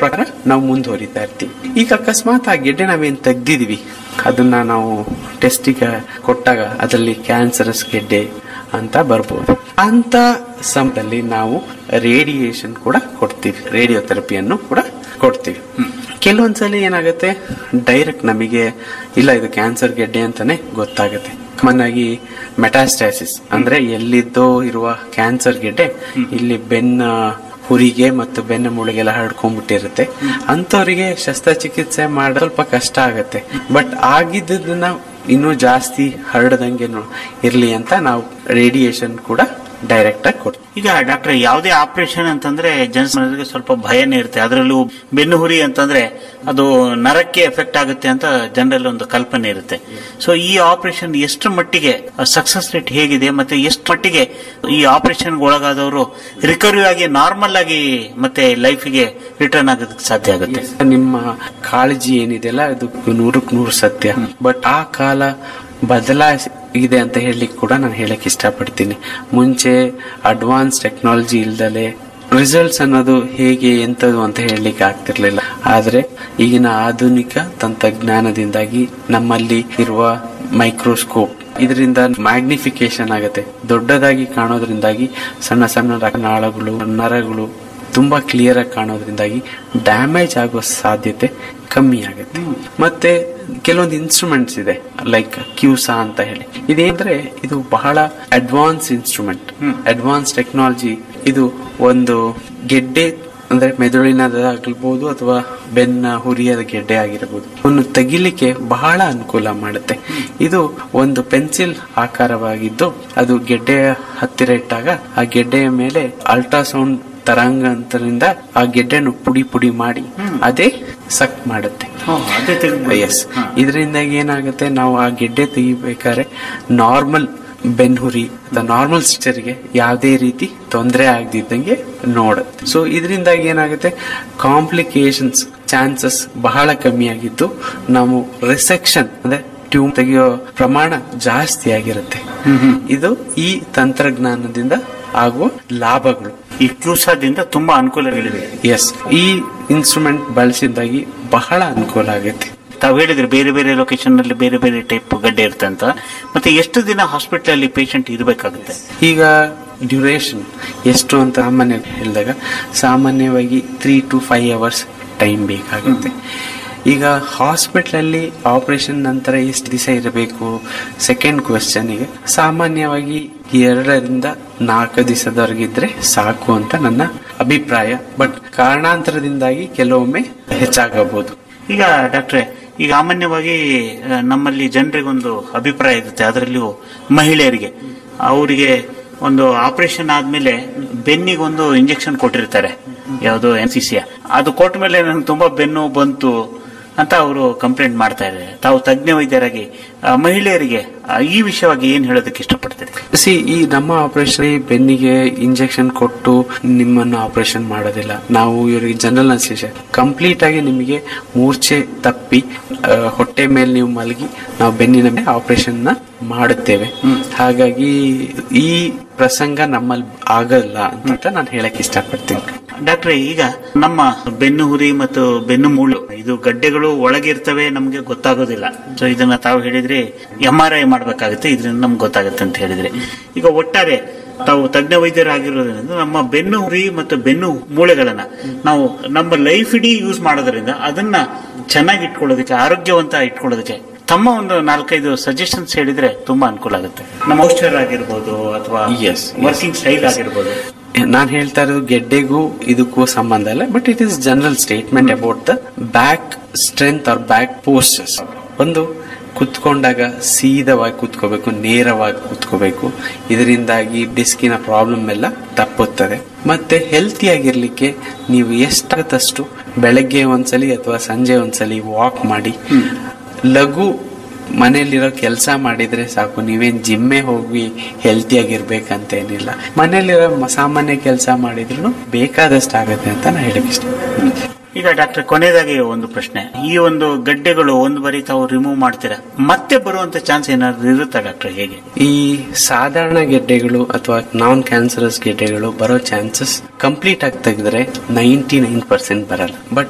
ಪ್ರಕಾರ ನಾವು ಮುಂದುವರಿತಾ ಇರ್ತೀವಿ ಈಗ ಅಕಸ್ಮಾತ್ ಆ ಗೆಡ್ಡೆ ನಾವೇನ್ ತೆಗ್ದಿದೀವಿ ಅದನ್ನ ನಾವು ಟೆಸ್ಟಿಗೆ ಕೊಟ್ಟಾಗ ಅದರಲ್ಲಿ ಕ್ಯಾನ್ಸರಸ್ ಗೆಡ್ಡೆ ಅಂತ ಬರ್ಬೋದು ಅಂತ ಸಮಯದಲ್ಲಿ ನಾವು ರೇಡಿಯೇಷನ್ ಕೂಡ ಕೊಡ್ತೀವಿ ರೇಡಿಯೋಥೆರಪಿಯನ್ನು ಕೂಡ ಕೊಡ್ತೀವಿ ಕೆಲವೊಂದ್ಸಲಿ ಏನಾಗುತ್ತೆ ಡೈರೆಕ್ಟ್ ನಮಗೆ ಇಲ್ಲ ಇದು ಕ್ಯಾನ್ಸರ್ ಗೆಡ್ಡೆ ಅಂತಾನೆ ಗೊತ್ತಾಗುತ್ತೆ ಕಾಮನ್ ಆಗಿ ಮೆಟಾಸ್ಟಾಸಿಸ್ ಅಂದ್ರೆ ಎಲ್ಲಿದ್ದೋ ಇರುವ ಕ್ಯಾನ್ಸರ್ ಗೆಡ್ಡೆ ಇಲ್ಲಿ ಬೆನ್ನ ಹುರಿಗೆ ಮತ್ತು ಬೆನ್ನ ಮೂಳೆಗೆಲ್ಲ ಹರಡ್ಕೊಂಡ್ಬಿಟ್ಟಿರುತ್ತೆ ಅಂತವರಿಗೆ ಶಸ್ತ್ರಚಿಕಿತ್ಸೆ ಮಾಡೋದು ಸ್ವಲ್ಪ ಕಷ್ಟ ಆಗುತ್ತೆ ಬಟ್ ಆಗಿದ್ದನ್ನ ಇನ್ನೂ ಜಾಸ್ತಿ ಹರಡದಂಗೆ ನೋ- ಇರ್ಲಿ ಅಂತ ನಾವು ರೇಡಿಯೇಷನ್ ಕೂಡ ಡೈರೆಕ್ಟ್ ಆಗಿ ಕೊಡ್ತೀವಿ ಈಗ ಡಾಕ್ಟರ್ ಯಾವುದೇ ಆಪರೇಷನ್ ಅಂತಂದ್ರೆ ಜನಸಾಮಾನ್ಯರಿಗೆ ಸ್ವಲ್ಪ ಭಯನೇ ಇರುತ್ತೆ ಅದರಲ್ಲೂ ಬೆನ್ನು ಹುರಿ ಅಂತಂದ್ರೆ ಅದು ನರಕ್ಕೆ ಎಫೆಕ್ಟ್ ಆಗುತ್ತೆ ಅಂತ ಜನರಲ್ಲಿ ಒಂದು ಕಲ್ಪನೆ ಇರುತ್ತೆ ಸೊ ಈ ಆಪರೇಷನ್ ಎಷ್ಟು ಮಟ್ಟಿಗೆ ಸಕ್ಸಸ್ ರೇಟ್ ಹೇಗಿದೆ ಮತ್ತೆ ಎಷ್ಟು ಮಟ್ಟಿಗೆ ಈ ಆಪರೇಷನ್ ಒಳಗಾದವರು ರಿಕವರಿ ಆಗಿ ನಾರ್ಮಲ್ ಆಗಿ ಮತ್ತೆ ಲೈಫಿಗೆ ರಿಟರ್ನ್ ಆಗೋದಕ್ಕೆ ಸಾಧ್ಯ ಆಗುತ್ತೆ ನಿಮ್ಮ ಕಾಳಜಿ ಏನಿದೆಯಲ್ಲ ಅದು ನೂರಕ್ಕೆ ನೂರು ಸತ್ಯ ಬಟ್ ಆ ಕಾಲ ಬದಲಾಗಿದೆ ಅಂತ ಹೇಳಲಿಕ್ಕೆ ಕೂಡ ನಾನು ಹೇಳಕ್ ಇಷ್ಟಪಡ್ತೀನಿ ಮುಂಚೆ ಅಡ್ವಾನ್ಸ್ ಟೆಕ್ನಾಲಜಿ ಇಲ್ದಲೆ ರಿಸಲ್ಟ್ಸ್ ಅನ್ನೋದು ಹೇಗೆ ಎಂತದು ಅಂತ ಹೇಳಲಿಕ್ಕೆ ಆಗ್ತಿರ್ಲಿಲ್ಲ ಆದ್ರೆ ಈಗಿನ ಆಧುನಿಕ ತಂತ್ರಜ್ಞಾನದಿಂದಾಗಿ ನಮ್ಮಲ್ಲಿ ಇರುವ ಮೈಕ್ರೋಸ್ಕೋಪ್ ಇದರಿಂದ ಮ್ಯಾಗ್ನಿಫಿಕೇಶನ್ ಆಗುತ್ತೆ ದೊಡ್ಡದಾಗಿ ಕಾಣೋದ್ರಿಂದಾಗಿ ಸಣ್ಣ ಸಣ್ಣ ರಕ್ತನಾಳಗಳು ನರಗಳು ತುಂಬಾ ಕ್ಲಿಯರ್ ಆಗಿ ಕಾಣೋದ್ರಿಂದಾಗಿ ಡ್ಯಾಮೇಜ್ ಆಗೋ ಸಾಧ್ಯತೆ ಕಮ್ಮಿ ಆಗುತ್ತೆ ಮತ್ತೆ ಕೆಲವೊಂದು ಇನ್ಸ್ಟ್ರೂಮೆಂಟ್ಸ್ ಇದೆ ಲೈಕ್ ಕ್ಯೂಸಾ ಅಂತ ಹೇಳಿ ಇದೇಂದ್ರೆ ಇದು ಬಹಳ ಅಡ್ವಾನ್ಸ್ ಇನ್ಸ್ಟ್ರೂಮೆಂಟ್ ಅಡ್ವಾನ್ಸ್ ಟೆಕ್ನಾಲಜಿ ಇದು ಒಂದು ಗೆಡ್ಡೆ ಅಂದ್ರೆ ಮೆದುಳಿನದಾಗಿರ್ಬೋದು ಅಥವಾ ಬೆನ್ನ ಹುರಿಯದ ಗೆಡ್ಡೆ ಆಗಿರಬಹುದು ಅವನ್ನು ತೆಗಿಲಿಕ್ಕೆ ಬಹಳ ಅನುಕೂಲ ಮಾಡುತ್ತೆ ಇದು ಒಂದು ಪೆನ್ಸಿಲ್ ಆಕಾರವಾಗಿದ್ದು ಅದು ಗೆಡ್ಡೆಯ ಹತ್ತಿರ ಇಟ್ಟಾಗ ಆ ಗೆಡ್ಡೆಯ ಮೇಲೆ ಅಲ್ಟ್ರಾಸೌಂಡ್ ತರಂಗಾಂತರದಿಂದ ಆ ಗೆಡ್ಡೆಯನ್ನು ಪುಡಿ ಪುಡಿ ಮಾಡಿ ಅದೇ ಸಕ್ ಮಾಡುತ್ತೆ ಅದೇ ತೆಗೆದ್ಬಿಡುತ್ತೆ. ಎಸ್ ಇದರಿಂದಾಗಿ ಏನಾಗುತ್ತೆ ನಾವು ಆ ಗೆಡ್ಡೆ ತೆಗಿಬೇಕಾದ್ರೆ ನಾರ್ಮಲ್ ಬೆನ್ಹುರಿ ಅಥವಾ ನಾರ್ಮಲ್ ಸ್ಟ್ರಕ್ಚರ್ಗೆ ಯಾವುದೇ ರೀತಿ ತೊಂದರೆ ಆಗದಿದ್ದಂಗೆ ನೋಡುತ್ತೆ ಸೊ ಇದರಿಂದಾಗಿ ಏನಾಗುತ್ತೆ ಕಾಂಪ್ಲಿಕೇಶನ್ಸ್ ಚಾನ್ಸಸ್ ಬಹಳ ಕಮ್ಮಿ ಆಗಿದ್ದು ನಾವು ರಿಸೆಕ್ಷನ್ ಅಂದ್ರೆ ಟ್ಯೂಬ್ ತೆಗೆಯೋ ಪ್ರಮಾಣ ಜಾಸ್ತಿ ಆಗಿರುತ್ತೆ ಇದು ಈ ತಂತ್ರಜ್ಞಾನದಿಂದ ಆಗುವ ಲಾಭಗಳು ಈ ಕ್ಯೂಸಾದಿಂದ ತುಂಬಾ ಅನುಕೂಲಗಳಿವೆ ಎಸ್ ಈ ಇನ್ಸ್ಟ್ರೂಮೆಂಟ್ ಬಳಸಿದಾಗಿ ಬಹಳ ಅನುಕೂಲ ಆಗುತ್ತೆ ತಾವು ಹೇಳಿದ್ರೆ ಬೇರೆ ಬೇರೆ ಲೊಕೇಶನ್ ನಲ್ಲಿ ಬೇರೆ ಬೇರೆ ಟೈಪ್ ಗಡ್ಡೆ ಇರುತ್ತೆ ಅಂತ ಮತ್ತೆ ಎಷ್ಟು ದಿನ ಹಾಸ್ಪಿಟಲ್ ಅಲ್ಲಿ ಪೇಷಂಟ್ ಇರಬೇಕಾಗುತ್ತೆ ಈಗ ಡ್ಯೂರೇಷನ್ ಎಷ್ಟು ಅಂತ ಸಾಮಾನ್ಯ ಹೇಳಿದಾಗ ಸಾಮಾನ್ಯವಾಗಿ three to five hours time ಬೇಕಾಗುತ್ತೆ ಈಗ ಹಾಸ್ಪಿಟ್ಲಲ್ಲಿ ಆಪರೇಷನ್ ನಂತರ ಎಷ್ಟು ದಿವಸ ಇರಬೇಕು ಸೆಕೆಂಡ್ ಕ್ವೆಶ್ಚನ್ಗೆ ಸಾಮಾನ್ಯವಾಗಿ ಎರಡರಿಂದ ನಾಲ್ಕು ದಿವಸದವರೆಗಿದ್ರೆ ಸಾಕು ಅಂತ ನನ್ನ ಅಭಿಪ್ರಾಯ ಬಟ್ ಕಾರಣಾಂತರದಿಂದಾಗಿ ಕೆಲವೊಮ್ಮೆ ಹೆಚ್ಚಾಗಬಹುದು ಈಗ ಡಾಕ್ಟ್ರೆ ಈಗ ಸಾಮಾನ್ಯವಾಗಿ ಆ, ನಮ್ಮಲ್ಲಿ ಜನರಿಗೊಂದು ಅಭಿಪ್ರಾಯ ಇರುತ್ತೆ ಅದರಲ್ಲಿಯೂ ಮಹಿಳೆಯರಿಗೆ ಅವರಿಗೆ ಒಂದು ಆಪರೇಷನ್ ಆದ್ಮೇಲೆ ಬೆನ್ನಿಗೆ ಒಂದು ಇಂಜೆಕ್ಷನ್ ಕೊಟ್ಟಿರ್ತಾರೆ ಯಾವುದು ಎನ್ ಸಿ ಸಿ ಅದು ಕೊಟ್ಟ ಮೇಲೆ ನಂಗೆ ತುಂಬಾ ಬೆನ್ನು ಬಂತು ಅಂತ ಅವರು ಕಂಪ್ಲೇಂಟ್ ಮಾಡ್ತಾ ಇದ್ದಾರೆ ತಾವು ತಜ್ಞ ವೈದ್ಯರಾಗಿ ಆ, ಮಹಿಳೆಯರಿಗೆ ಆ, ಈ ವಿಷಯವಾಗಿ ಏನ್ ಹೇಳೋದಕ್ಕೆ ಇಷ್ಟಪಡ್ತೀರಿ ಸಿ ಈ ನಮ್ಮ ಆಪರೇಷನ್ ಬೆನ್ನಿಗೆ ಇಂಜೆಕ್ಷನ್ ಕೊಟ್ಟು ನಿಮ್ಮನ್ನು ಆಪರೇಷನ್ ಮಾಡೋದಿಲ್ಲ ನಾವು ಇವರಿಗೆ ಜನರಲ್ ಅನ್ಸ್ಟೇಷನ್ ಕಂಪ್ಲೀಟ್ ಆಗಿ ನಿಮಗೆ ಮೂರ್ಛೆ ತಪ್ಪಿ ಆ, ಹೊಟ್ಟೆ ಮೇಲೆ ನೀವು ಮಲಗಿ ನಾವು ಬೆನ್ನಿನ ಮೇಲೆ ಆಪರೇಷನ್ ನ ಮಾಡುತ್ತೇವೆ ಹಾಗಾಗಿ ಈ ಪ್ರಸಂಗ ನಮ್ಮಲ್ಲಿ ಆಗಲ್ಲ ಅಂತ ನಾನು ಹೇಳಕ್ ಇಷ್ಟಪಡ್ತೀನಿ ಡಾಕ್ಟ್ರೆ ಈಗ ನಮ್ಮ ಬೆನ್ನು ಹುರಿ ಮತ್ತು ಬೆನ್ನು ಮೂಳು ಇದು ಗಡ್ಡೆಗಳು ಒಳಗಿರ್ತವೆ ನಮ್ಗೆ ಗೊತ್ತಾಗೋದಿಲ್ಲ ಸೊ ಇದನ್ನ ತಾವು ಹೇಳಿದ್ರಿ ಎಂ ಆರ್ ಐ ಮಾಡ್ಬೇಕಾಗುತ್ತೆ ಇದರಿಂದ ನಮ್ಗೆ ಗೊತ್ತಾಗುತ್ತೆ ಅಂತ ಹೇಳಿದ್ರಿ ಈಗ ಒಟ್ಟಾರೆ ತಾವು ತಜ್ಞ ವೈದ್ಯರಾಗಿರೋದ್ರಿಂದ ನಮ್ಮ ಬೆನ್ನು ಹುರಿ ಮತ್ತು ಬೆನ್ನು ಮೂಳೆಗಳನ್ನ ನಾವು ನಮ್ಮ ಲೈಫ್ ಇಡೀ ಯೂಸ್ ಮಾಡೋದ್ರಿಂದ ಅದನ್ನ ಚೆನ್ನಾಗಿ ಇಟ್ಕೊಳ್ಳೋದಕ್ಕೆ ಆರೋಗ್ಯವಂತ ಇಟ್ಕೊಳ್ಳೋದಕ್ಕೆ ತಮ್ಮ ಒಂದು ನಾಲ್ಕೈದು ಸಜೆಷನ್ಸ್ ಹೇಳಿದ್ರೆ ತುಂಬಾ ಅನುಕೂಲ ಆಗುತ್ತೆ ನಮ್ಮ ಔಷಧ ಆಗಿರ್ಬೋದು ಅಥವಾ Yes, yes. ವರ್ಕಿಂಗ್ ಸ್ಟೈಲ್ ಆಗಿರ್ಬೋದು ನಾನು ಹೇಳ್ತಾ ಇರೋದು ಗೆಡ್ಡೆಗೂ ಇದಕ್ಕೂ ಸಂಬಂಧ ಇಲ್ಲ but it is general statement about the back strength or back postures ಒಂದು ಕುತ್ಕೊಂಡಾಗ ಸೀದವಾಗಿ ಕುತ್ಕೋಬೇಕು ನೇರವಾಗಿ ಕುತ್ಕೋಬೇಕು ಇದರಿಂದಾಗಿ ಡಿಸ್ಕಿನ ಪ್ರಾಬ್ಲಮ್ ಎಲ್ಲ ತಪ್ಪುತ್ತದೆ ಮತ್ತೆ ಹೆಲ್ತಿ ಆಗಿರ್ಲಿಕ್ಕೆ ನೀವು ಎಷ್ಟಾಗತ್ತಷ್ಟು ಬೆಳಗ್ಗೆ ಒಂದ್ಸಲಿ ಅಥವಾ ಸಂಜೆ ಒಂದ್ಸಲಿ ವಾಕ್ ಮಾಡಿ ಲಘು ಮನೆಯಲ್ಲಿರೋ ಕೆಲಸ ಮಾಡಿದ್ರೆ ಸಾಕು ನೀವೇನ್ ಜಿಮ್ಮೆ ಹೋಗಿ ಹೆಲ್ತಿ ಆಗಿರ್ಬೇಕಂತ ಏನಿಲ್ಲ ಮನೆಯಲ್ಲಿರೋ ಮ- ಸಾಮಾನ್ಯ ಕೆಲಸ ಮಾಡಿದ್ರು ಬೇಕಾದಷ್ಟು ಆಗುತ್ತೆ ಅಂತ ನಾನು ಹೇಳಕ್ ಇಷ್ಟ ಈಗ ಡಾಕ್ಟರ್ ಕೊನೆಯದಾಗಿ ಒಂದು ಪ್ರಶ್ನೆ ಈ ಒಂದು ಗಡ್ಡೆಗಳು ಒಂದು ಬಾರಿ ತಾವು ರಿಮೂವ್ ಮಾಡ್ತೀರಾ ಮತ್ತೆ ಬರುವಂತ ಚಾನ್ಸ್ ಏನಾದ್ರು ಇರುತ್ತಾ ಡಾಕ್ಟರ್ ಹೇಗೆ ಈ ಸಾಧಾರಣ ಗೆಡ್ಡೆಗಳು ಅಥವಾ ನಾನ್ ಕ್ಯಾನ್ಸರಸ್ ಗೆಡ್ಡೆಗಳು ಬರೋ ಚಾನ್ಸಸ್ ಕಂಪ್ಲೀಟ್ ಆಗಿ ತೆಗೆದ್ರೆ ನೈಂಟಿ ನೈನ್ ಪರ್ಸೆಂಟ್ ಬರಲ್ಲ ಬಟ್